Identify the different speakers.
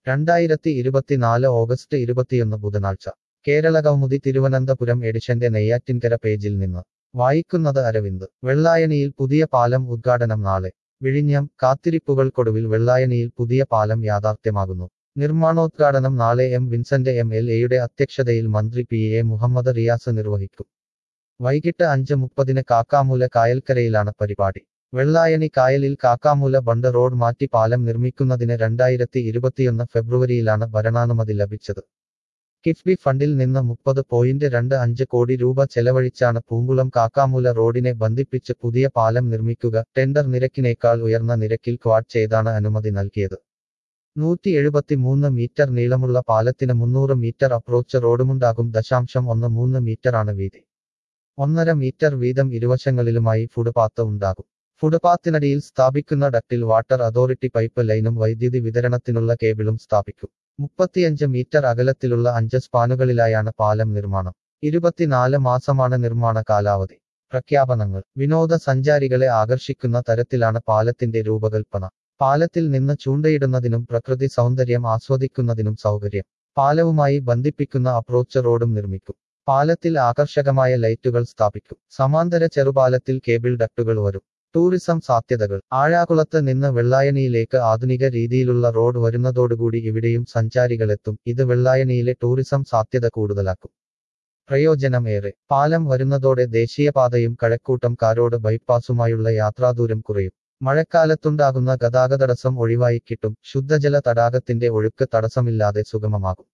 Speaker 1: രണ്ടായിരത്തി ഇരുപത്തിനാല് ഓഗസ്റ്റ് ഇരുപത്തിയൊന്ന് ബുധനാഴ്ച കേരള കൗമുദി തിരുവനന്തപുരം എഡിഷന്റെ നെയ്യാറ്റിൻകര പേജിൽ നിന്ന് വായിക്കുന്നത് അരവിന്ദ് വെള്ളായണിയിൽ പുതിയ പാലം ഉദ്ഘാടനം നാളെ വിഴിഞ്ഞം കാത്തിരിപ്പുകൾക്കൊടുവിൽ വെള്ളായണിയിൽ പുതിയ പാലം യാഥാർത്ഥ്യമാകുന്നു നിർമ്മാണോദ്ഘാടനം നാളെ എം വിൻസെന്റ് എം എൽ എയുടെ അധ്യക്ഷതയിൽ മന്ത്രി പി എ മുഹമ്മദ് റിയാസ് നിർവഹിക്കും വൈകിട്ട് അഞ്ച് മുപ്പതിന് കാക്കാമൂല കായൽക്കരയിലാണ് പരിപാടി വെള്ളായണി കായലിൽ കാക്കാമൂല ബണ്ട് റോഡ് മാറ്റി പാലം നിർമ്മിക്കുന്നതിന് രണ്ടായിരത്തി ഇരുപത്തിയൊന്ന് ഫെബ്രുവരിയിലാണ് ഭരണാനുമതി ലഭിച്ചത് കിഫ്ബി ഫണ്ടിൽ നിന്ന് മുപ്പത് പോയിന്റ് രണ്ട് അഞ്ച് കോടി രൂപ ചെലവഴിച്ചാണ് പൂങ്കുളം കാക്കാമൂല റോഡിനെ ബന്ധിപ്പിച്ച് പുതിയ പാലം നിർമ്മിക്കുക ടെൻഡർ നിരക്കിനേക്കാൾ ഉയർന്ന നിരക്കിൽ ക്വാഡ് ചെയ്താണ് അനുമതി നൽകിയത് നൂറ്റി എഴുപത്തിമൂന്ന് മീറ്റർ നീളമുള്ള പാലത്തിന് മുന്നൂറ് മീറ്റർ അപ്രോച്ച് റോഡുമുണ്ടാകും ദശാംശം ഒന്ന് മൂന്ന് മീറ്ററാണ് വീതി ഒന്നര മീറ്റർ വീതം ഇരുവശങ്ങളിലുമായി ഫുട്പാത്ത് ഉണ്ടാകും ഫുട്പാത്തിനടിയിൽ സ്ഥാപിക്കുന്ന ഡക്റ്റിൽ വാട്ടർ അതോറിറ്റി പൈപ്പ് ലൈനും വൈദ്യുതി വിതരണത്തിനുള്ള കേബിളും സ്ഥാപിക്കും മുപ്പത്തിയഞ്ച് മീറ്റർ അകലത്തിലുള്ള അഞ്ച് സ്പാനുകളിലായാണ് പാലം നിർമ്മാണം ഇരുപത്തിനാല് മാസമാണ് നിർമ്മാണ കാലാവധി പ്രഖ്യാപനങ്ങൾ വിനോദസഞ്ചാരികളെ ആകർഷിക്കുന്ന തരത്തിലാണ് പാലത്തിന്റെ രൂപകൽപ്പന പാലത്തിൽ നിന്ന് ചൂണ്ടയിടുന്നതിനും പ്രകൃതി സൗന്ദര്യം ആസ്വദിക്കുന്നതിനും സൗകര്യം പാലവുമായി ബന്ധിപ്പിക്കുന്ന അപ്രോച്ച് റോഡും നിർമ്മിക്കും പാലത്തിൽ ആകർഷകമായ ലൈറ്റുകൾ സ്ഥാപിക്കും സമാന്തര ചെറുപാലത്തിൽ കേബിൾ ഡക്റ്റുകൾ വരും ടൂറിസം സാധ്യതകൾ ആഴാകുളത്ത് നിന്ന് വെള്ളായണിയിലേക്ക് ആധുനിക രീതിയിലുള്ള റോഡ് വരുന്നതോടുകൂടി ഇവിടെയും സഞ്ചാരികളെത്തും ഇത് വെള്ളായണിയിലെ ടൂറിസം സാധ്യത കൂടുതലാക്കും പ്രയോജനം ഏറെ പാലം വരുന്നതോടെ ദേശീയപാതയും കഴക്കൂട്ടം കാരോട് ബൈപ്പാസുമായുള്ള യാത്രാദൂരം കുറയും മഴക്കാലത്തുണ്ടാകുന്ന ഗതാഗതടസ്സം ഒഴിവായി കിട്ടും ശുദ്ധജല തടാകത്തിന്റെ ഒഴുക്ക് തടസ്സമില്ലാതെ സുഗമമാകും